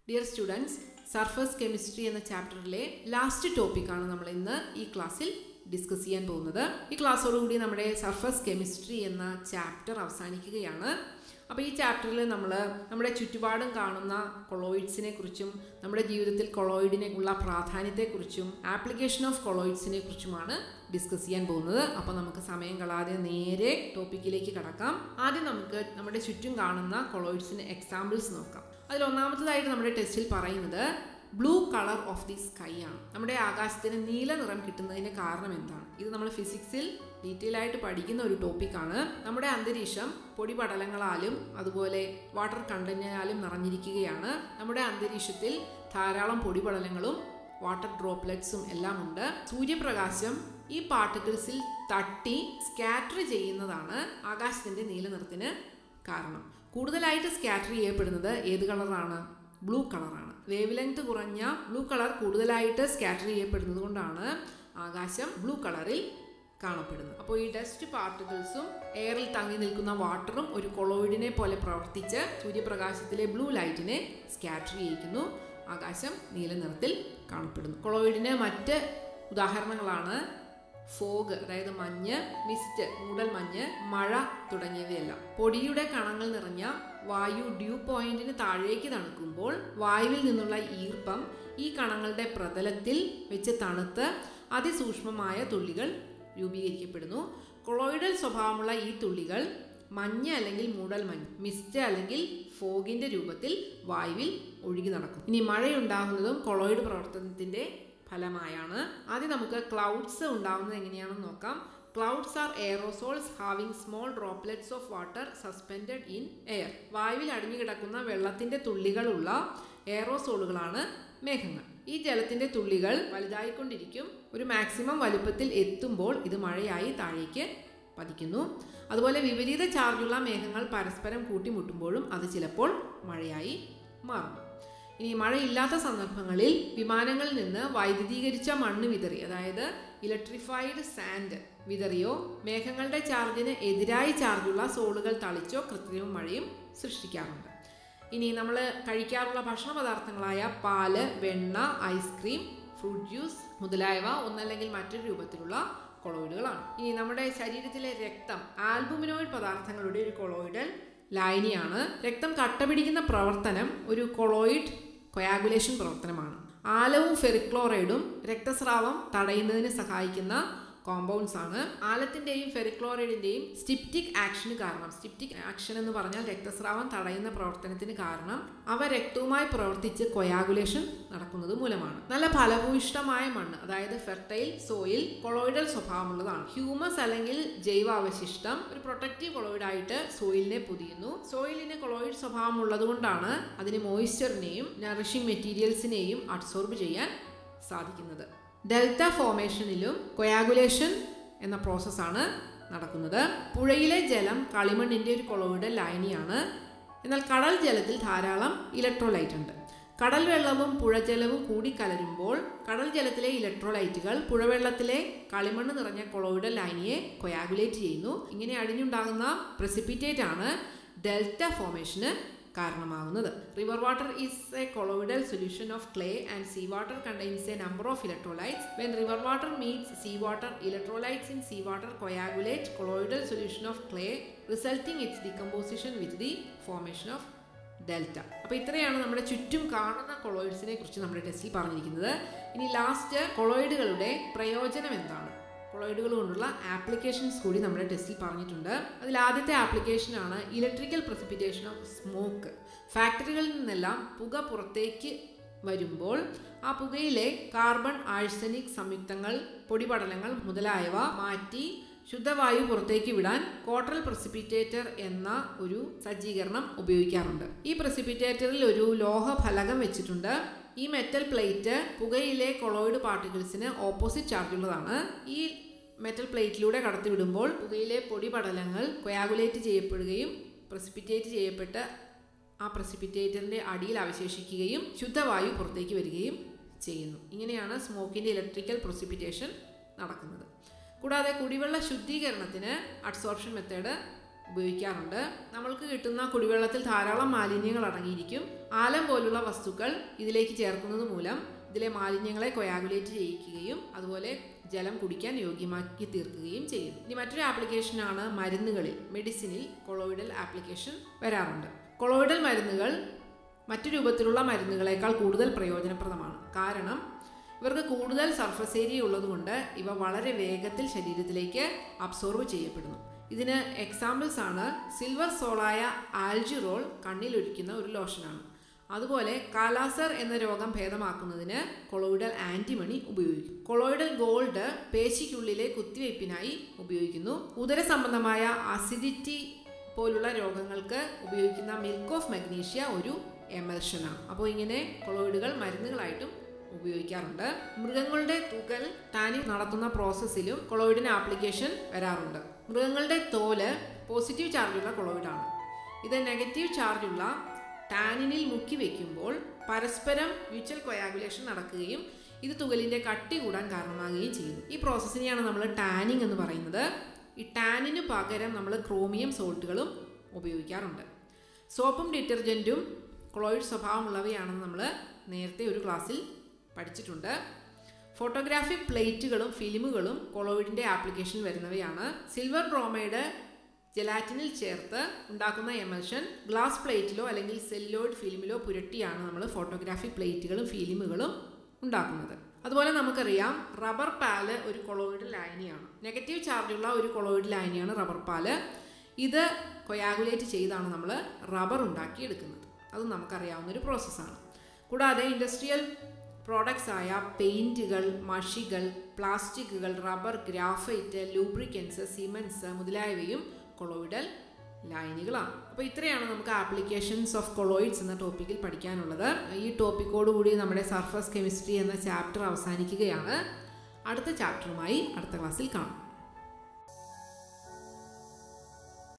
dear students surface chemistry എന്ന ചാപ്റ്ററിലെ last ടോപ്പിക്കാണ് നമ്മൾ ഇന്ന് ഈ ക്ലാസ്സിൽ ഡിസ്കസ് ചെയ്യാൻ പോകുന്നത് ഈ ക്ലാസ്സോടുകൂടി നമ്മുടെ സർഫസ് കെമിസ്ട്രി എന്ന ചാപ്റ്റർ അവസാനിക്കുകയാണ് അപ്പോൾ ഈ ചാപ്റ്ററിൽ നമ്മൾ നമ്മുടെ ചുറ്റുപാടും കാണുന്ന കൊളോയിഡ്സിനെ കുറിച്ചും നമ്മുടെ ജീവിതത്തിൽ കൊളോയിഡിനെ ഉള്ള പ്രാധാന്യത്തെക്കുറിച്ചും ആപ്ലിക്കേഷൻ ഓഫ് കൊളോയിഡ്സിനെ കുറിച്ചുമാണ് ഡിസ്കസ് ചെയ്യാൻ പോകുന്നത് അപ്പോൾ നമുക്ക് സമയം കളാതെ നേരെ ടോപ്പിക്കിലേക്ക് കടക്കാം ആദ്യം നമുക്ക് നമ്മുടെ ചുറ്റും കാണുന്ന കൊളോയിഡ്സിന് എക്സാമ്പിൾസ് നോക്കാം അതിൽ ഒന്നാമത്തതായിട്ട് നമ്മുടെ ടെസ്റ്റിൽ പറയുന്നത് blue colour of the sky ആണ് നമ്മുടെ ആകാശത്തിന് നീല നിറം കിട്ടുന്നതിന് കാരണം എന്താണ് ഇത് നമ്മൾ ഫിസിക്സിൽ ഡീറ്റെയിൽ ആയിട്ട് പഠിക്കുന്ന ഒരു ടോപ്പിക്കാണ് നമ്മുടെ അന്തരീക്ഷം പൊടിപടലങ്ങളാലും അതുപോലെ വാട്ടർ കണ്ടന്റിനാലും നിറഞ്ഞിരിക്കുകയാണ് നമ്മുടെ അന്തരീക്ഷത്തിൽ ധാരാളം പൊടിപടലങ്ങളും വാട്ടർ ഡ്രോപ്ലെറ്റ്സും എല്ലാം ഉണ്ട് സൂര്യപ്രകാശം ഈ പാർട്ടിക്കിൾസിൽ തട്ടി സ്കാറ്റർ ചെയ്യുന്നതാണ് ആകാശത്തിന്റെ നീല നിറത്തിന് കാരണം കൂടുതലായിട്ട് സ്കാറ്റർ ചെയ്യപ്പെടുന്നത് ഏത് കളറാണ് ബ്ലൂ കളറാണ് വേവ് ലെങ്ത് കുറഞ്ഞ ബ്ലൂ കളർ കൂടുതലായിട്ട് സ്കാറ്റർ ചെയ്യപ്പെടുന്നത് കൊണ്ടാണ് ആകാശം ബ്ലൂ കളറിൽ കാണപ്പെടുന്നത് അപ്പോൾ ഈ ഡസ്റ്റ് പാർട്ടിക്കിൾസും എയറിൽ തങ്ങി നിൽക്കുന്ന വാട്ടറും ഒരു കൊളോയിഡിനെ പോലെ പ്രവർത്തിച്ച് സൂര്യപ്രകാശത്തിലെ ബ്ലൂ ലൈറ്റിനെ സ്കാറ്റർ ചെയ്യിക്കുന്നു ആകാശം നീല നിറത്തിൽ കാണപ്പെടുന്നു കൊളോയിഡിന് മറ്റ് ഉദാഹരണങ്ങളാണ് ഫോഗ് അതായത് മഞ്ഞ് മിസ്റ്റ് മൂടൽ മഞ്ഞ് മഴ തുടങ്ങിയവയെല്ലാം പൊടിയുടെ കണങ്ങൾ നിറഞ്ഞ വായു ഡ്യൂ പോയിന്റിന് താഴേക്ക് തണുക്കുമ്പോൾ വായുവിൽ നിന്നുള്ള ഈർപ്പം ഈ കണങ്ങളുടെ പ്രതലത്തിൽ വെച്ച് തണുത്ത് അതിസൂക്ഷ്മമായ തുള്ളികൾ രൂപീകരിക്കപ്പെടുന്നു കൊളോയിഡൽ സ്വഭാവമുള്ള ഈ തുള്ളികൾ മഞ്ഞ് അല്ലെങ്കിൽ മൂടൽ മഞ്ഞ് മിസ്റ്റ് അല്ലെങ്കിൽ ഫോഗിന്റെ രൂപത്തിൽ വായുവിൽ ഒഴുകി നടക്കും ഇനി മഴയുണ്ടാകുന്നതും കൊളോയിഡ് പ്രവർത്തനത്തിന്റെ ഫലമായാണ് ആദ്യം നമുക്ക് ക്ലൗഡ്സ് ഉണ്ടാകുന്നത് എങ്ങനെയാണെന്ന് നോക്കാം clouds are aerosols having small droplets of water suspended in air വായുവിൽ അടിഞ്ഞു കിടക്കുന്ന വെള്ളത്തിന്റെ തുള്ളികളുള്ള എയറോസോളുകളാണ് മേഘങ്ങൾ ഈ ജലത്തിന്റെ തുള്ളികൾ വലുതായിക്കൊണ്ടിരിക്കും ഒരു മാക്സിമം വലുപ്പത്തിൽ എത്തുമ്പോൾ ഇത് മഴയായി താഴേക്ക് പതിക്കുന്നു അതുപോലെ വിപരീത ചാർജുള്ള മേഘങ്ങൾ പരസ്പരം കൂട്ടിമുട്ടുമ്പോഴും അത് ചിലപ്പോൾ മഴയായി മാറും ഇനി മഴയില്ലാത്ത സന്ദർഭങ്ങളിൽ വിമാനങ്ങളിൽ നിന്ന് വൈദ്യുതീകരിച്ച മണ്ണ് വിതറി അതായത് ഇലക്ട്രിഫൈഡ് സാൻഡ് വിതറിയോ മേഘങ്ങളുടെ ചാർജിന് എതിരായി ചാർജുള്ള സോളുകൾ തളിച്ചോ കൃത്രിമ മഴയും സൃഷ്ടിക്കാറുണ്ട് ഇനി നമ്മൾ കഴിക്കാറുള്ള ഭക്ഷണ പദാർത്ഥങ്ങളായ പാല് വെണ്ണ ഐസ്ക്രീം ഫ്രൂട്ട് ജ്യൂസ് മുതലായവ ഒന്നല്ലെങ്കിൽ മറ്റൊരു രൂപത്തിലുള്ള കൊളോയിഡുകളാണ് ഇനി നമ്മുടെ ശരീരത്തിലെ രക്തം ആൽബുമിനോയിഡ് പദാർത്ഥങ്ങളുടെ ഒരു കൊളോയിഡൽ ലായനിയാണ് രക്തം കട്ടപിടിക്കുന്ന പ്രവർത്തനം ഒരു കൊളോയിഡ് കൊയാഗുലേഷൻ പ്രവർത്തനമാണ് ആലവും ഫെറിക്ലോറൈഡും രക്തസ്രാവം തടയുന്നതിന് സഹായിക്കുന്ന കോമ്പൗണ്ട്സ് ആണ് ആലത്തിന്റെയും ഫെറിക്ലോറൈഡിന്റെയും സ്റ്റിപ്റ്റിക് ആക്ഷന് കാരണം സ്റ്റിപ്റ്റിക് ആക്ഷൻ എന്ന് പറഞ്ഞാൽ രക്തസ്രാവം തടയുന്ന പ്രവർത്തനത്തിന് കാരണം അവ രക്തവുമായി പ്രവർത്തിച്ച് കൊയാഗുലേഷൻ നടക്കുന്നത് മൂലമാണ് നല്ല ഫലഭൂയിഷ്ടമായ മണ്ണ് അതായത് ഫെർട്ടൈൽ സോയിൽ കൊളോയിഡൽ സ്വഭാവമുള്ളതാണ് ഹ്യൂമസ് അല്ലെങ്കിൽ ജൈവാവശിഷ്ടം ഒരു പ്രൊട്ടക്റ്റീവ് കൊളോയിഡായിട്ട് സോയിലിനെ പൊതിയുന്നു സോയിലിന് കൊളോയിഡ് സ്വഭാവം ഉള്ളതുകൊണ്ടാണ് അതിന് മോയിസ്ചറിനെയും നറിഷിംഗ് മെറ്റീരിയൽസിനെയും അബ്സോർബ് ചെയ്യാൻ സാധിക്കുന്നത് ഡെൽറ്റ ഫോമേഷനിലും കൊയാഗുലേഷൻ എന്ന പ്രോസസ്സാണ് നടക്കുന്നത് പുഴയിലെ ജലം കളിമണ്ണിൻ്റെ ഒരു കൊളോയിഡൽ ലായനിയാണ് എന്നാൽ കടൽ ജലത്തിൽ ധാരാളം ഇലക്ട്രോലൈറ്റ് ഉണ്ട് കടൽ വെള്ളവും പുഴജലവും കൂടിക്കലരുമ്പോൾ കടൽ ജലത്തിലെ ഇലക്ട്രോലൈറ്റുകൾ പുഴവെള്ളത്തിലെ കളിമണ്ണ് നിറഞ്ഞ കൊളോയിഡൽ ലൈനിയെ കൊയാഗുലേറ്റ് ചെയ്യുന്നു ഇങ്ങനെ അടിഞ്ഞുണ്ടാകുന്ന പ്രസിപ്പിറ്റേറ്റ് ആണ് ഡെൽറ്റ ഫോമേഷന് കാരണമാകുന്നത് river water is a colloidal solution of clay and sea water contains a number of electrolytes when river water meets sea water electrolytes in sea water coagulate colloidal solution of clay resulting its decomposition with the formation of delta അപ്പോൾ ഇത്രയാണ് നമ്മുടെ ചുറ്റും കാണുന്ന കൊളോയിഡ്സിനെ കുറിച്ച് നമ്മുടെ ടെസ്റ്റിൽ പറഞ്ഞിരിക്കുന്നത് ഇനി ലാസ്റ്റ് കൊളോയിഡുകളുടെ പ്രയോജനം എന്താണ് കൊളോയിഡുകൾ കൊണ്ടുള്ള ആപ്ലിക്കേഷൻസ് കൂടി നമ്മുടെ ടെസ്റ്റിൽ പറഞ്ഞിട്ടുണ്ട് അതിൽ ആദ്യത്തെ ആപ്ലിക്കേഷനാണ് ഇലക്ട്രിക്കൽ പ്രസിപ്പിറ്റേഷൻ ഓഫ് സ്മോക്ക് ഫാക്ടറികളിൽ നിന്നെല്ലാം പുക പുറത്തേക്ക് വരുമ്പോൾ ആ പുകയിലെ കാർബൺ ആഴ്സനിക് സംയുക്തങ്ങൾ പൊടിപടലങ്ങൾ മുതലായവ മാറ്റി ശുദ്ധവായു പുറത്തേക്ക് വിടാൻ കോട്ടറൽ പ്രസിപ്പിറ്റേറ്റർ എന്ന ഒരു സജ്ജീകരണം ഉപയോഗിക്കാറുണ്ട് ഈ പ്രസിപ്പിറ്റേറ്ററിൽ ഒരു ലോഹ ഫലകം വെച്ചിട്ടുണ്ട് ഈ മെറ്റൽ പ്ലേറ്റ് പുകയിലെ കൊളോയിഡ് പാർട്ടിക്കിൾസിന് ഓപ്പോസിറ്റ് ചാർജുള്ളതാണ് ഈ മെറ്റൽ പ്ലേറ്റിലൂടെ കടത്തിവിടുമ്പോൾ പുകയിലെ പൊടിപടലങ്ങൾ കൊയാഗുലേറ്റ് ചെയ്യപ്പെടുകയും പ്രസിപ്പിറ്റേറ്റ് ചെയ്യപ്പെട്ട് ആ പ്രസിപ്പിറ്റേറ്ററിന്റെ അടിയിൽ അവശേഷിക്കുകയും ശുദ്ധവായു പുറത്തേക്ക് വരികയും ചെയ്യുന്നു ഇങ്ങനെയാണ് സ്മോക്കിന്റെ ഇലക്ട്രിക്കൽ പ്രസിപ്പിറ്റേഷൻ നടക്കുന്നത് കൂടാതെ കുടിവെള്ള ശുദ്ധീകരണത്തിന് അഡ്സോർപ്ഷൻ മെത്തേഡ് ഉപയോഗിക്കാറുണ്ട് നമ്മൾക്ക് കിട്ടുന്ന കുടിവെള്ളത്തിൽ ധാരാളം മാലിന്യങ്ങൾ അടങ്ങിയിരിക്കും ആലം പോലുള്ള വസ്തുക്കൾ ഇതിലേക്ക് ചേർക്കുന്നത് മൂലം ഇതിലെ മാലിന്യങ്ങളെ കൊയാഗുലേറ്റ് ചെയ്യിക്കുകയും അതുപോലെ ജലം കുടിക്കാൻ യോഗ്യമാക്കി തീർക്കുകയും ചെയ്യും ഇനി മറ്റൊരു ആപ്ലിക്കേഷനാണ് മരുന്നുകളിൽ മെഡിസിനിൽ കൊളോയിഡൽ ആപ്ലിക്കേഷൻ വരാറുണ്ട് കൊളോയിഡൽ മരുന്നുകൾ മറ്റു രൂപത്തിലുള്ള മരുന്നുകളേക്കാൾ കൂടുതൽ പ്രയോജനപ്രദമാണ് കാരണം ഇവർക്ക് കൂടുതൽ സർഫസ് ഏരിയ ഉള്ളതുകൊണ്ട് ഇവ വളരെ വേഗത്തിൽ ശരീരത്തിലേക്ക് അബ്സോർവ് ചെയ്യപ്പെടുന്നു ഇതിന് എക്സാമ്പിൾസ് ആണ് സിൽവർ സോളായ ആൽജിറോൾ കണ്ണിലൊഴിക്കുന്ന ഒരു ലോഷനാണ് അതുപോലെ കാലാസർ എന്ന രോഗം ഭേദമാക്കുന്നതിന് കൊളോയിഡൽ ആന്റിമണി ഉപയോഗിക്കും കൊളോയിഡൽ ഗോൾഡ് പേശിക്കുള്ളിലെ കുത്തിവയ്പ്പിനായി ഉപയോഗിക്കുന്നു ഉദര സംബന്ധമായ അസിഡിറ്റി പോലുള്ള രോഗങ്ങൾക്ക് ഉപയോഗിക്കുന്ന മിൽക്ക് ഓഫ് മഗ്നീഷ്യ ഒരു എമൽഷനാണ് അപ്പോൾ ഇങ്ങനെ കൊളോയിഡുകൾ മരുന്നുകളായിട്ടും ഉപയോഗിക്കാറുണ്ട് മൃഗങ്ങളുടെ തുകൽ ടാനിങ് നടത്തുന്ന പ്രോസസ്സിലും കൊളോയിഡിന് ആപ്ലിക്കേഷൻ വരാറുണ്ട് മൃഗങ്ങളുടെ തോല് പോസിറ്റീവ് ചാർജുള്ള കൊളോയിഡാണ് ഇത് നെഗറ്റീവ് ചാർജുള്ള ടാനിനിൽ മുക്കി വയ്ക്കുമ്പോൾ പരസ്പരം മ്യൂച്വൽ കൊയാഗുലേഷൻ നടക്കുകയും ഇത് തുകലിൻ്റെ കട്ടി കൂടാൻ കാരണമാകുകയും ചെയ്യുന്നു ഈ പ്രോസസ്സിനെയാണ് നമ്മൾ ടാനിങ് എന്ന് പറയുന്നത് ഈ ടാനിന് പകരം നമ്മൾ ക്രോമിയം സോൾട്ടുകളും ഉപയോഗിക്കാറുണ്ട് സോപ്പും ഡിറ്റർജൻറ്റും ക്ലോയിഡ് സ്വഭാവമുള്ളവയാണെന്ന് നമ്മൾ നേരത്തെ ഒരു ക്ലാസ്സിൽ പഠിച്ചിട്ടുണ്ട് ഫോട്ടോഗ്രാഫിക് പ്ലേറ്റുകളും ഫിലിമുകളും കൊളോയിഡിൻ്റെ ആപ്ലിക്കേഷൻ വരുന്നവയാണ് സിൽവർ ബ്രോമൈഡ് ജലാറ്റിനിൽ ചേർത്ത് ഉണ്ടാക്കുന്ന എമൽഷൻ ഗ്ലാസ് പ്ലേറ്റിലോ അല്ലെങ്കിൽ സെല്ലോയിഡ് ഫിലിമിലോ പുരട്ടിയാണ് നമ്മൾ ഫോട്ടോഗ്രാഫിക് പ്ലേറ്റുകളും ഫിലിമുകളും ഉണ്ടാക്കുന്നത് അതുപോലെ നമുക്കറിയാം റബ്ബർ പാല് ഒരു കൊളോയിഡ് ലായനിയാണ് നെഗറ്റീവ് ചാർജുള്ള ഒരു കൊളോയിഡ് ലായനിയാണ് റബ്ബർ പാല് ഇത് കൊയാഗുലേറ്റ് ചെയ്താണ് നമ്മൾ റബ്ബർ ഉണ്ടാക്കിയെടുക്കുന്നത് അത് നമുക്കറിയാവുന്ന ഒരു പ്രോസസ്സാണ് കൂടാതെ ഇൻഡസ്ട്രിയൽ പ്രോഡക്ട്സ് ആയ പെയിൻറ്റുകൾ മഷികൾ പ്ലാസ്റ്റിക്കുകൾ റബ്ബർ ഗ്രാഫൈറ്റ് ലൂബ്രിക്കൻസ് സിമെൻസ് മുതലായവയും കൊളോയിഡൽ ലായനികളാണ് അപ്പോൾ ഇത്രയാണ് നമുക്ക് ആപ്ലിക്കേഷൻസ് ഓഫ് കൊളോയിഡ്സ് എന്ന ടോപ്പിക്കിൽ പഠിക്കാനുള്ളത് ഈ ടോപ്പിക്കോടുകൂടി നമ്മുടെ സർഫസ് കെമിസ്ട്രി എന്ന ചാപ്റ്റർ അവസാനിക്കുകയാണ് അടുത്ത ചാപ്റ്ററുമായി അടുത്ത ക്ലാസ്സിൽ കാണാം